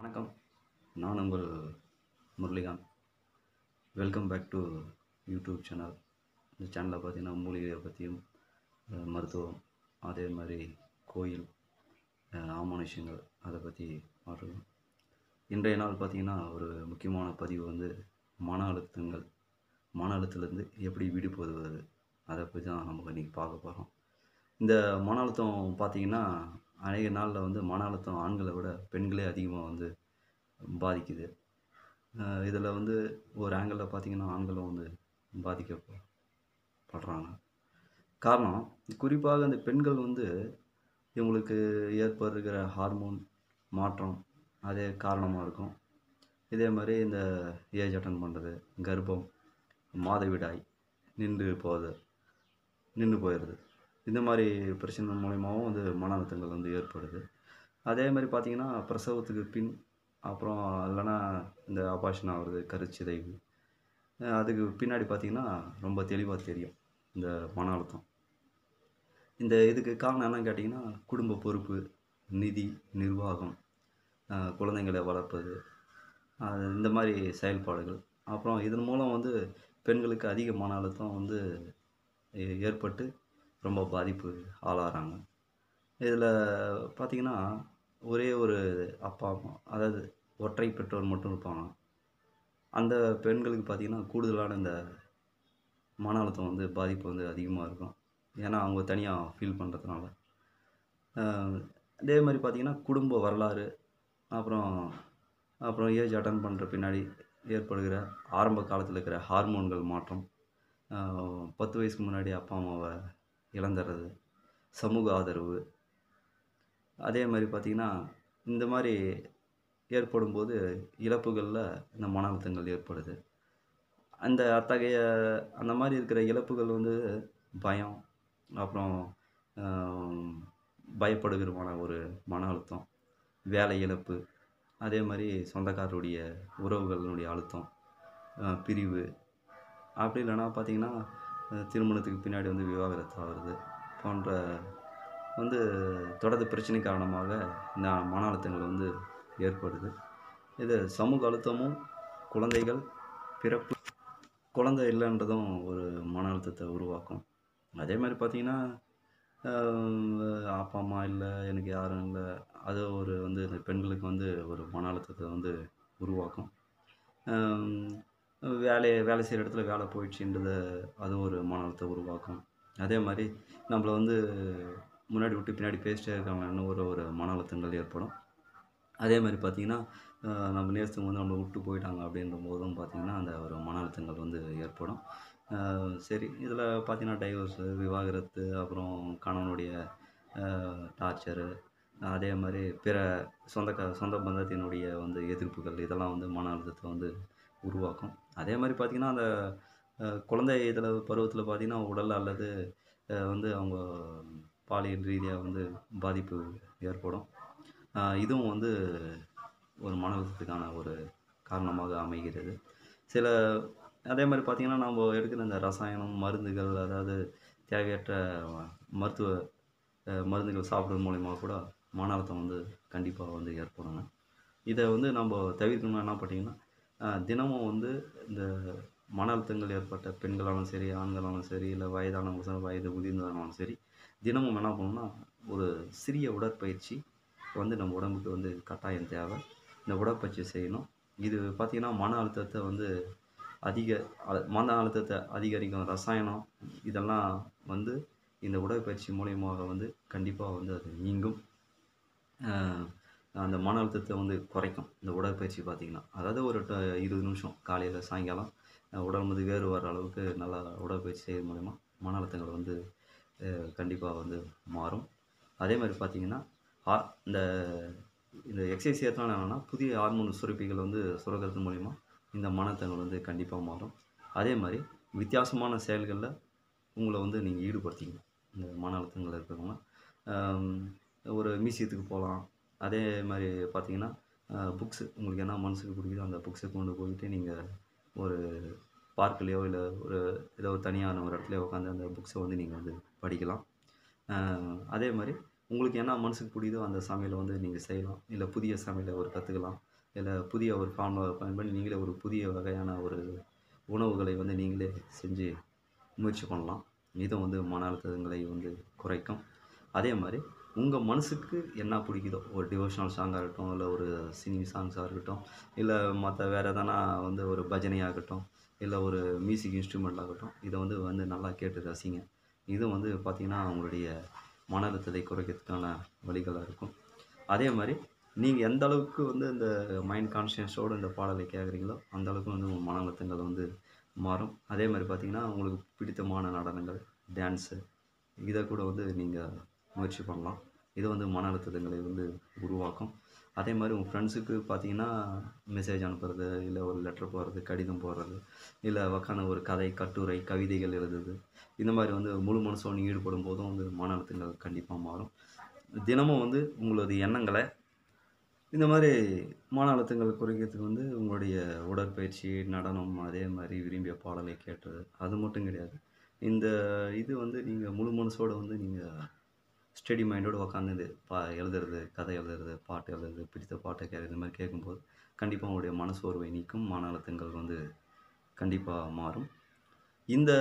வணக்கம் நான் உங்கள் Muralikanth welcome back to YouTube channel இந்த சேனலில் பார்த்தீங்கன்னா மூலிகையை பற்றியும் அஹ், மருத்துவம் அதே மாதிரி கோயில் அஹ், ஆமானுஷங்கள் அதை பற்றி பார்க்கலாம் இன்றைய நாள் பார்த்திங்கன்னா ஒரு முக்கியமான பதிவு வந்து மன அழுத்தங்கள் மன அழுத்தத்துலேருந்து எப்படி விடுபடுவது அதை பற்றி தான் நம்ம இன்றைக்கி பார்க்க போகிறோம் இந்த மன அழுத்தம் பார்த்திங்கன்னா அநேக நாளில் வந்து மன அழுத்தம் ஆண்களை விட பெண்களே அதிகமாக வந்து பாதிக்குது இதில் வந்து ஒரு ஆங்கிளில் பார்த்திங்கன்னா ஆண்களும் வந்து பாதிக்கப்படுறாங்க காரணம் குறிப்பாக இந்த பெண்கள் வந்து இவங்களுக்கு ஏற்படுகிற ஹார்மோன் மாற்றம் அதே காரணமாக இருக்கும் இதே மாதிரி இந்த ஏஜ் அட்டன் பண்ணுறது கர்ப்பம் மாதவிடாய் நின்று போகுது நின்று போயிடுது இந்த மாதிரி பிரச்சனை மூலியமாகவும் வந்து மன அழுத்தங்கள் வந்து ஏற்படுது அதே மாதிரி பார்த்திங்கன்னா பிரசவத்துக்கு பின் அப்புறம் இல்லைன்னா இந்த ஆபாஷன் ஆகுறது கருச்சிதைவு அஹ் அதுக்கு பின்னாடி பார்த்திங்கன்னா ரொம்ப தெளிவாக தெரியும் இந்த மன அழுத்தம் இந்த இதுக்கு காரணம் என்னன்னு கேட்டிங்கன்னா குடும்ப பொறுப்பு நிதி நிர்வாகம் அஹ் குழந்தைங்களை வளர்ப்பது அஹ் இந்த மாதிரி செயல்பாடுகள் அப்புறம் இதன் மூலம் வந்து பெண்களுக்கு அதிக மன அழுத்தம் வந்து ஏ- ஏற்பட்டு ரொம்ப பாதிப்பு ஆளாகிறாங்க இதில் பார்த்திங்கன்னா ஒரே ஒரு அப்பா அம்மா அதாவது ஒற்றை பெற்றோர் மட்டும் இருப்பாங்க அந்த பெண்களுக்கு பார்த்திங்கன்னா கூடுதலான இந்த மன அழுத்தம் வந்து பாதிப்பு வந்து அதிகமாக இருக்கும் ஏன்னா அவங்க தனியாக ஃபீல் பண்ணுறதுனால அதே மாதிரி பார்த்திங்கன்னா குடும்ப வரலாறு அப்புறம் அப்புறம் ஏஜ் அட்டன் பண்ணுற பின்னாடி ஏற்படுகிற ஆரம்ப காலத்தில் இருக்கிற ஹார்மோன்கள் மாற்றம் ஆஹ் பத்து வயசுக்கு முன்னாடி அப்பா அம்மாவை இழந்துடுறது சமூக ஆதரவு அதே மாதிரி பார்த்திங்கன்னா இந்த மாதிரி ஏற்படும் போது இழப்புகளில் இந்த மன அழுத்தங்கள் ஏற்படுது அந்த அத்தகைய அந்த மாதிரி இருக்கிற இழப்புகள் வந்து பயம் அப்புறம் ஆம், பயப்படுகிறமான ஒரு மன அழுத்தம் வேலை இழப்பு அதே மாதிரி சொந்தக்காரருடைய உறவுகளினுடைய அழுத்தம் ஆஹ், பிரிவு அப்படி இல்லைன்னா பார்த்தீங்கன்னா அஹ், திருமணத்துக்கு பின்னாடி வந்து விவாகரத்து ஆகிறது போன்ற வந்து தொடர் பிரச்சனை காரணமாக இந்த மன அழுத்தங்கள் வந்து ஏற்படுது இது சமூக அழுத்தமும் குழந்தைகள் பிறப்பு குழந்தை இல்லைன்றதும் ஒரு மன அழுத்தத்தை உருவாக்கும் அதே மாதிரி பார்த்தீங்கன்னா ஆஹ், அப்பா அம்மா இல்லை எனக்கு யாரும் இல்லை அது ஒரு வந்து இந்த பெண்களுக்கு வந்து ஒரு மன அழுத்தத்தை வந்து உருவாக்கும் ஆஹ், வேலை வேலை செய்கிற இடத்துல வேலை போயிடுச்சுன்றத அது ஒரு மன அழுத்தத்தை உருவாக்கும் அதே மாதிரி நம்மளை வந்து முன்னாடி விட்டு பின்னாடி பேசிட்டே இருக்காங்கன்னு ஒரு ஒரு மன அழுத்தங்கள் ஏற்படும் அதே மாதிரி பார்த்திங்கன்னா ஆஹ் நம்ம நேரத்துக்கு வந்து நம்மளை விட்டு போயிட்டாங்க அப்படின்ற போதும் பார்த்திங்கன்னா அந்த ஒரு மன அழுத்தங்கள் வந்து ஏற்படும் ஆஹ் சரி இதில் பார்த்திங்கன்னா டைவர்ஸு விவாகரத்து அப்புறம் கணவனுடைய டார்ச்சரு அதே மாதிரி பிற சொந்தக்க சொந்த பந்தத்தினுடைய வந்து எதிர்ப்புகள் இதெல்லாம் வந்து மன அழுத்தத்தை வந்து உருவாக்கும் அதே மாதிரி பார்த்திங்கன்னா அந்த ஆஹ் குழந்தை இதில் பருவத்தில் பார்த்திங்கன்னா உடல் அல்லது ஆஹ் வந்து அவங்க பாலியல் ரீதியாக வந்து பாதிப்பு ஏற்படும் ஆஹ் இதுவும் வந்து ஒரு மன அழுத்தத்துக்கான ஒரு காரணமாக அமைகிறது சில அதே மாதிரி பார்த்திங்கன்னா நம்ம எடுக்கிற இந்த ரசாயனம் மருந்துகள் அதாவது தேவையற்ற மருத்துவ அஹ், மருந்துகள் சாப்பிட்றது மூலிமா கூட மன அழுத்தம் வந்து கண்டிப்பாக வந்து ஏற்படுங்க இதை வந்து நம்ம தவிர்க்கணும்னா என்ன பண்ணிங்கன்னா அஹ், தினமும் வந்து இந்த மன அழுத்தங்கள் ஏற்பட்ட பெண்களாலும் சரி ஆண்களாலும் சரி இல்லை வயதானவங்க சரி வயது முதிர்ந்தவங்களாலும் சரி தினமும் என்ன பண்ணணும்னா ஒரு சிறிய உடற்பயிற்சி வந்து நம்ம உடம்புக்கு வந்து கட்டாயம் தேவை இந்த உடற்பயிற்சி செய்யணும் இது பார்த்திங்கன்னா மன அழுத்தத்தை வந்து அதிக அ- மன அழுத்தத்தை அதிகரிக்கும் ரசாயனம் இதெல்லாம் வந்து இந்த உடற்பயிற்சி மூலியமாக வந்து கண்டிப்பாக வந்து அது நீங்கும் ஆஹ் அந்த மன அழுத்தத்தை வந்து குறைக்கும் இந்த உடற்பயிற்சி பார்த்திங்கன்னா அதாவது ஒரு ட- இருபது நிமிஷம் காலையில் சாயங்காலம் அஹ் உடல் வந்து வேறு வர அளவுக்கு நல்லா உடற்பயிற்சி செய்யறது மூலிமா மன அழுத்தங்கள் வந்து கண்டிப்பாக வந்து மாறும் அதே மாதிரி பார்த்திங்கன்னா ஹா- இந்த இந்த எக்ஸசைஸ் ஏற்றனால என்னென்னா புதிய ஹார்மோன் சுரப்பிகள் வந்து சுரக்கிறது மூலிமா இந்த மனத்தங்கள் வந்து கண்டிப்பாக மாறும் அதே மாதிரி வித்தியாசமான செயல்களில் உங்களை வந்து நீங்கள் ஈடுபடுத்திக்கணும் இந்த மன அழுத்தங்கள் இருக்கிறவங்க ஆம், ஒரு மியூசியத்துக்கு போகலாம் அதே மாதிரி பார்த்தீங்கன்னா புக்ஸு உங்களுக்கு என்ன மனசுக்கு பிடிக்குதோ அந்த புக்ஸை கொண்டு போயிட்டு நீங்கள் ஒரு பார்க்லேயோ இல்லை ஒரு ஏதோ ஒரு தனியான ஒரு இடத்துலையோ உட்காந்து அந்த புக்ஸை வந்து நீங்கள் வந்து படிக்கலாம் ஆஹ் அதே மாதிரி உங்களுக்கு என்ன மனசுக்கு பிடிக்குதோ அந்த சமையலை வந்து நீங்கள் செய்யலாம் இல்லை புதிய சமையலை ஒரு கற்றுக்கலாம் இல்லை புதிய ஒரு ஃபார்முலாவை பயன்படுத்தி நீங்களே ஒரு புதிய வகையான ஒரு உணவுகளை வந்து நீங்களே செஞ்சு முயற்சி பண்ணலாம் இதுவும் வந்து மன அழுத்தங்களை வந்து குறைக்கும் அதே மாதிரி உங்கள் மனசுக்கு என்ன பிடிக்குதோ ஒரு டிவோஷனல் சாங்காக இருக்கட்டும் இல்லை ஒரு சினி சாங்ஸாக இருக்கட்டும் இல்லை மற்ற வேறு எதனா வந்து ஒரு பஜனையாகட்டும் இல்லை ஒரு மியூசிக் இன்ஸ்ட்ருமெண்ட் ஆகட்டும் இதை வந்து வந்து நல்லா கேட்டு ரசிங்க இது வந்து பார்த்திங்கன்னா உங்களுடைய மன அழுத்தத்தை குறைக்கிறதுக்கான வழிகளாக இருக்கும் அதே மாதிரி நீங்கள் எந்த அளவுக்கு வந்து இந்த மைண்ட் கான்ஷியஸோடு இந்த பாடலை கேட்குறீங்களோ அந்த அளவுக்கு வந்து உங்கள் மன அழுத்தங்கள் வந்து மாறும் அதே மாதிரி பார்த்திங்கன்னா உங்களுக்கு பிடித்தமான நடனங்கள் டான்ஸு இதை கூட வந்து நீங்கள் முயற்சி பண்ணலாம் இது வந்து மன அழுத்தங்களை வந்து உருவாக்கும் அதே மாதிரி உங்கள் ஃப்ரெண்ட்ஸுக்கு பார்த்தீங்கன்னா மெசேஜ் அனுப்புறது இல்லை ஒரு லெட்டர் போடுறது கடிதம் போடுறது இல்லை உக்காந்து ஒரு கதை கட்டுரை கவிதைகள் எழுதுறது இந்த மாதிரி வந்து முழு மனசோடு ஈடுபடும் போதும் வந்து மன அழுத்தங்கள் கண்டிப்பாக மாறும் தினமும் வந்து உங்களது எண்ணங்களை இந்த மாதிரி மன அழுத்தங்கள் குறைக்கிறதுக்கு வந்து உங்களுடைய உடற்பயிற்சி நடனம் அதே மாதிரி விரும்பிய பாடலை கேட்டது அது மட்டும் கிடையாது இந்த இது வந்து நீங்கள் முழு மனசோட வந்து நீங்கள் ஸ்டடி மைண்டோடு உக்காந்து இது பா எழுதுறது கதை எழுதுறது பாட்டு எழுதுறது பிடித்த பாட்டை கேட்குறது இந்த மாதிரி கேட்கும்போது கண்டிப்பாக உங்களுடைய மனசோர்வை நீக்கும் மன அழுத்தங்கள் வந்து கண்டிப்பாக மாறும் இந்த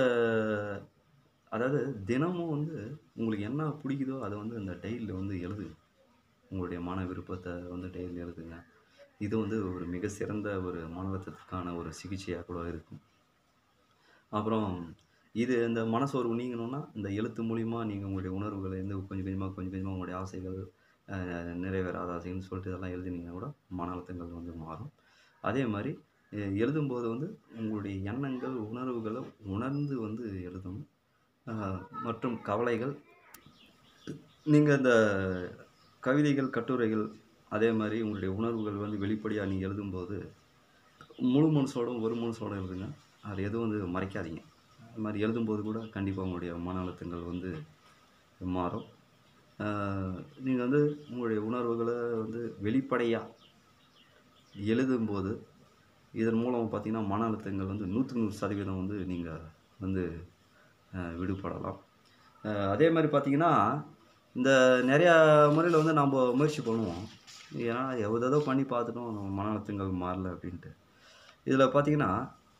அதாவது தினமும் வந்து உங்களுக்கு என்ன பிடிக்குதோ அதை வந்து அந்த டைரியில் வந்து எழுதுங்க உங்களுடைய மன விருப்பத்தை வந்து டெய்லி எழுதுங்க இது வந்து ஒரு மிக சிறந்த ஒரு மன அழுத்தத்துக்கான ஒரு சிகிச்சையாக கூட இருக்கும் அப்புறம் இது இந்த மனசோர்வு நீங்கணும்னா இந்த எழுத்து மூலிமா நீங்கள் உங்களுடைய உணர்வுகளை வந்து கொஞ்சம் கொஞ்சமாக கொஞ்சம் கொஞ்சமாக உங்களுடைய ஆசைகள் அஹ், நிறைவேறாத ஆசைகள்னு சொல்லிட்டு இதெல்லாம் எழுதினீங்கன்னா கூட மன அழுத்தங்கள் வந்து மாறும் அதே மாதிரி அஹ், எழுதும்போது வந்து உங்களுடைய எண்ணங்கள் உணர்வுகளை உணர்ந்து வந்து எழுதணும் அஹ், மற்றும் கவலைகள் நீங்கள் இந்த கவிதைகள் கட்டுரைகள் அதே மாதிரி உங்களுடைய உணர்வுகள் வந்து வெளிப்படையாக நீங்கள் எழுதும்போது முழு மனசோடும் ஒரு மனசோட எழுதுங்க அது எதுவும் வந்து மறைக்காதீங்க அது மாதிரி எழுதும்போது கூட கண்டிப்பாக உங்களுடைய மன அழுத்தங்கள் வந்து மாறும் நீங்கள் வந்து உங்களுடைய உணர்வுகளை வந்து வெளிப்படையாக எழுதும்போது இதன் மூலம் பார்த்தீங்கன்னா மன அழுத்தங்கள் வந்து நூற்றுக்கு நூறு சதவீதம் வந்து நீங்கள் வந்து அஹ், விடுபடலாம் அஹ், அதே மாதிரி பார்த்தீங்கன்னா இந்த நிறையா முறையில் வந்து நம்ம முயற்சி பண்ணுவோம் ஏன்னா எவ்வளோ பண்ணி பார்த்துட்டோம் நம்ம மன அழுத்தங்கள் மாறல அப்படின்ட்டு இதில் பார்த்தீங்கன்னா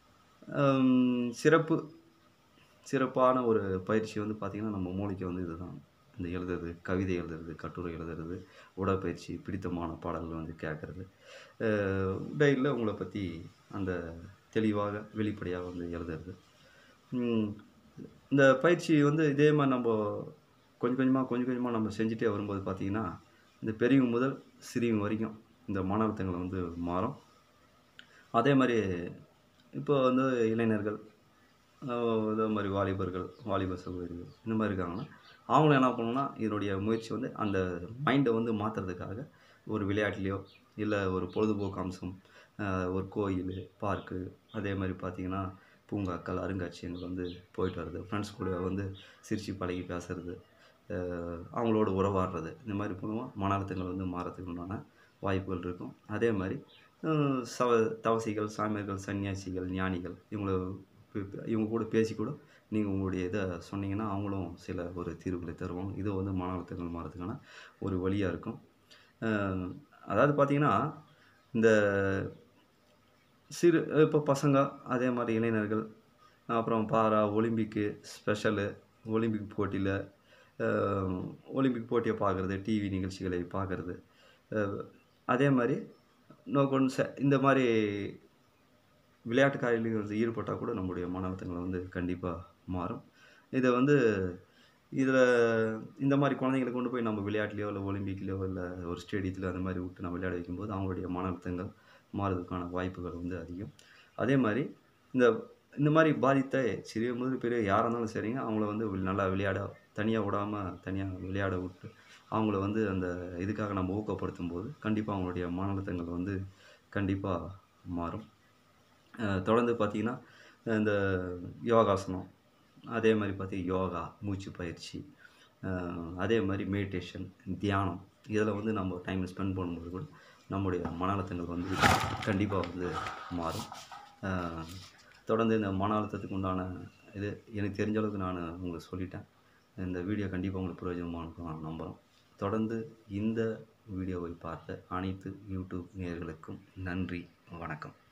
ஹம், சிறப்பு சிறப்பான ஒரு பயிற்சி வந்து பார்த்திங்கன்னா நம்ம மூளைக்கு வந்து இதுதான் இந்த எழுதுறது கவிதை எழுதுறது கட்டுரை எழுதுறது உடற்பயிற்சி பிடித்தமான பாடல்கள் வந்து கேட்குறது டைரியில் உங்களை பற்றி அந்த தெளிவாக வெளிப்படையாக வந்து எழுதுறது ஹம், இந்த பயிற்சி வந்து இதே மாதிரி நம்ம கொஞ்சம் கொஞ்சமாக கொஞ்சம் கொஞ்சமாக நம்ம செஞ்சுட்டே வரும்போது பார்த்திங்கன்னா இந்த பெரியவங்க முதல் சிறியவங்க வரைக்கும் இந்த மன அழுத்தங்கள் வந்து மாறும் அதே மாதிரி இப்போ வந்து இளைஞர்கள் ஆஹ் இதே மாதிரி வாலிபர்கள் வாலிப சகோதரிகள் இந்த மாதிரி இருக்காங்கன்னா அவங்களும் என்ன பண்ணணும்னா இதனுடைய முயற்சி வந்து அந்த மைண்டை வந்து மாற்றுறதுக்காக ஒரு விளையாட்டுலேயோ இல்லை ஒரு பொழுதுபோக்கு அம்சம் ஆஹ் ஒரு கோயில் பார்க்கு அதே மாதிரி பார்த்திங்கன்னா பூங்காக்கள் அருங்காட்சியகங்கள் வந்து போயிட்டு வர்றது ஃப்ரெண்ட்ஸ் கூட வந்து சிரித்து பழகி பேசுறது ஆஹ் அவங்களோட உறவாடுறது இந்த மாதிரி மூலமாக மன அழுத்தங்கள் வந்து மாறத்துக்கு உண்டான வாய்ப்புகள் இருக்கும் அதே மாதிரி ஆஹ் சவ தவசிகள் சாமியார்கள் சன்னியாசிகள் ஞானிகள் இவங்கள பே- பே- இவங்க கூட பேசி கூட நீங்கள் உங்களுடைய இதை சொன்னீங்கன்னா அவங்களும் சில ஒரு தீர்வுகளை தருவாங்க இது வந்து மன அழுத்தங்கள் மாறதுக்கான ஒரு வழியாக இருக்கும் ஆஹ் அதாவது பார்த்தீங்கன்னா இந்த சிறு இப்போ பசங்க அதே மாதிரி இளைஞர்கள் அப்புறம் பாரா ஒலிம்பிக்கு ஸ்பெஷலு ஒலிம்பிக் போட்டியில் ஒலிம்பிக் போட்டியை பார்க்குறது டிவி நிகழ்ச்சிகளை பார்க்குறது அதே மாதிரி இன்னும் கொஞ்சம் ச- இந்த மாதிரி விளையாட்டு காரியங்களில் வந்து ஈடுபட்டால் கூட நம்முடைய மன அழுத்தங்கள் வந்து கண்டிப்பாக மாறும் இதை வந்து இதில் இந்த மாதிரி குழந்தைங்களை கொண்டு போய் நம்ம விளையாட்டுலையோ இல்லை ஒலிம்பிக்லையோ இல்லை ஒரு ஸ்டேடியத்தில் அந்த மாதிரி விட்டு நம்ம விளையாட வைக்கும்போது அவங்களுடைய மன அழுத்தங்கள் மாறுறதுக்கான வாய்ப்புகள் வந்து அதிகம் அதே மாதிரி இந்த இந்த மாதிரி பாதித்த சிறிய முதல் பெரிய யாராக இருந்தாலும் சரிங்க அவங்கள வந்து வி- நல்லா விளையாட தனியாக விடாமல் தனியாக விளையாட விட்டு அவங்கள வந்து அந்த இதுக்காக நம்ம ஊக்கப்படுத்தும் போது கண்டிப்பாக அவங்களுடைய மன அழுத்தங்கள் வந்து கண்டிப்பாக மாறும் அஹ் தொடர்ந்து பார்த்திங்கன்னா இந்த யோகாசனம் அதே மாதிரி பார்த்தி யோகா மூச்சு பயிற்சி அஹ் அதே மாதிரி மெடிடேஷன் தியானம் இதில் வந்து நம்ம டைம் ஸ்பெண்ட் பண்ணும்போது கூட நம்முடைய மன அழுத்தங்கள் வந்து கண்டிப்பாக வந்து மாறும் அஹ் தொடர்ந்து இந்த மன அழுத்தத்துக்கு உண்டான இது எனக்கு தெரிஞ்ச அளவுக்கு நான் உங்களுக்கு சொல்லிட்டேன் இந்த வீடியோ கண்டிப்பாக உங்களுக்கு பிரயோஜனமாக இருக்கும் நான் நம்புகிறோம் தொடர்ந்து இந்த வீடியோவை பார்த்த அனைத்து யூடியூப் நேயர்களுக்கும் நன்றி வணக்கம்